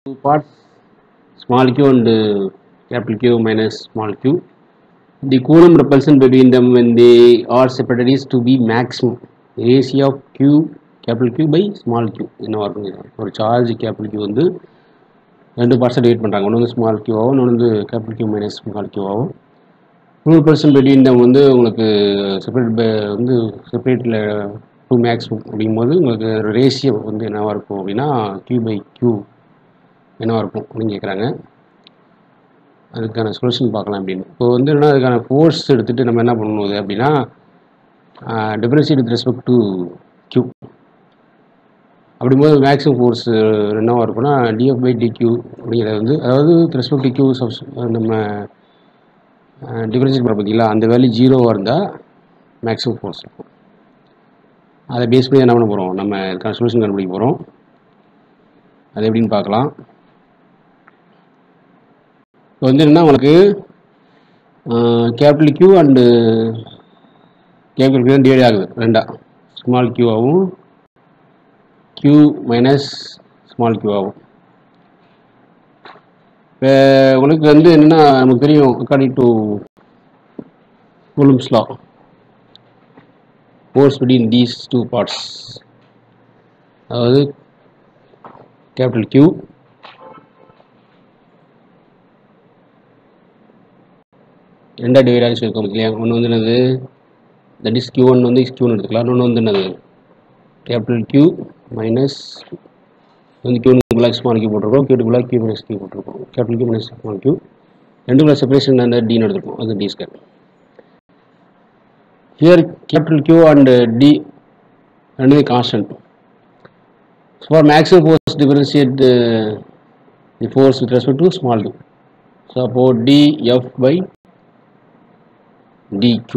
two parts small q and uh, capital Q minus small q. The Coulomb repulsion between them when they are separated is to be maximum. Ratio of q capital Q by small q என்ன இருக்கும் ஒரு charge capital Q வந்து ரெண்டு பார்ட்ஸை divide பண்ணுறாங்க ஒன்று வந்து small Q ஆகும் இன்னொன்று வந்து capital Q minus small Q ஆகும் டூ பர்சன்ட் பிட்வீன் தம் வந்து உங்களுக்கு செப்பரேட் வந்து செப்பரேட்டில் டூ மேக்ஸிமம் அப்படிங்கும்போது உங்களுக்கு ரேஷியோ வந்து என்னவாக இருக்கும் அப்படின்னா Q பை Q என்னவாக இருக்கும் அப்படின்னு கேட்குறாங்க அதுக்கான சொல்யூஷன் பார்க்கலாம் அப்படின்னு இப்போ வந்து என்ன அதுக்கான ஃபோர்ஸ் எடுத்துகிட்டு நம்ம என்ன பண்ணணும் அப்படின்னா differentiate with respect to Q அப்படிங்கும்போது மேக்ஸிமம் ஃபோர்ஸ் என்னவாக இருக்கும்னா டிஎஃப் பை டிக்யூ அப்படிங்கிறது வந்து அதாவது ரெஸ்பெக்ட் டு க்யூ சப்ஸ் நம்ம டிஃபரன்ஷியேட் பண்ண பார்த்தீங்களா அந்த வேல்யூ ஜீரோவாக இருந்தால் மேக்ஸிமம் ஃபோர்ஸ் இருக்கும் அதை பேஸ் பண்ணி என்ன பண்ண போகிறோம் நம்ம இதுக்கான சொல்யூஷன் கண்டுபிடிக்க போகிறோம் அது எப்படின்னு பார்க்கலாம் இப்போ வந்து என்ன உங்களுக்கு capital Q and capital Q divide ஆகுது ரெண்டா ஸ்மால் கியூவாகவும் கியூ மைனஸ் ஸ்மால் கியூவாகவும் இப்போ உங்களுக்கு வந்து என்னென்னா நமக்கு தெரியும் according to Coulomb's law force between these two parts அதாவது கேபிட்டல் கியூ ரெண்டா டிவைட் ஆகி சொல்லியிருக்கோம் இல்லையா ஒன்று வந்து என்னது தட் இஸ் கியூ ஒன் வந்து கியூன்னு எடுத்துக்கலாம் இன்னொன்று வந்து என்னது கேபிட்டல் கியூ மைனஸ் வந்து கியூ குலாக் ஸ்மால் கியூ போட்டிருக்கோம் கியூ குலாக் கியூ மைனஸ் கியூ போட்டிருக்கோம் capital Q minus small Q ரெண்டுக்குள்ள செப்பரேஷன் அந்த டின்னு எடுத்துருக்கோம் அது D square here capital Q and D ரெண்டுமே constant for maximum force differentiate the force with respect to small D so அப்போ டிஎஃப் பை dq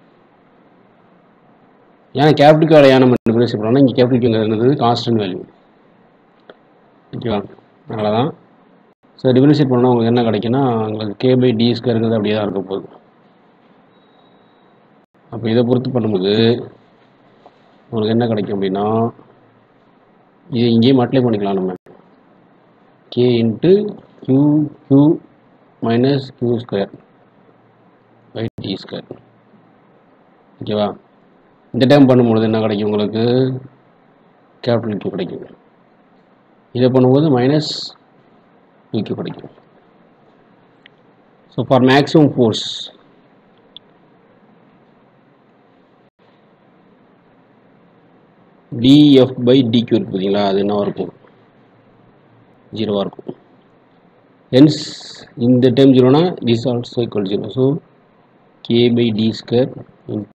ஏன்னா capital Q ஏன் நம்ம டிஃபரன்ஷியேட் பண்ணோம்னா இங்கே கேபிட்டல் கியூங்கிறது கான்ஸ்டன்ட் வேல்யூ ஓகேவா அதனால தான் ஸோ டிஃபரன்ஷியேட் பண்ணால் உங்களுக்கு என்ன கிடைக்குன்னா உங்களுக்கு கே பை டி ஸ்கொயருங்கிறது அப்படியே தான் இருக்க போகுது அப்போ இதை பொறுத்து பண்ணும்போது உங்களுக்கு என்ன கிடைக்கும் அப்படின்னா இது இங்கேயே அப்ளை பண்ணிக்கலாம் நம்ம K into Q Q minus Q square by D square ஓகேவா இந்த டைம் பண்ணும்பொழுது என்ன கிடைக்கும் உங்களுக்கு கேபிட்டல் கியூ கிடைக்கும் இதை பண்ணும்போது மைனஸ் கியூ கிடைக்கும் so for maximum force DF by DQ இருக்கு பார்த்தீங்களா அது என்னவாக இருக்கும் ஜீரோவாக இருக்கும் ஹென்ஸ் இந்த டைம் ஜீரோனா this also equal zero so k by d square into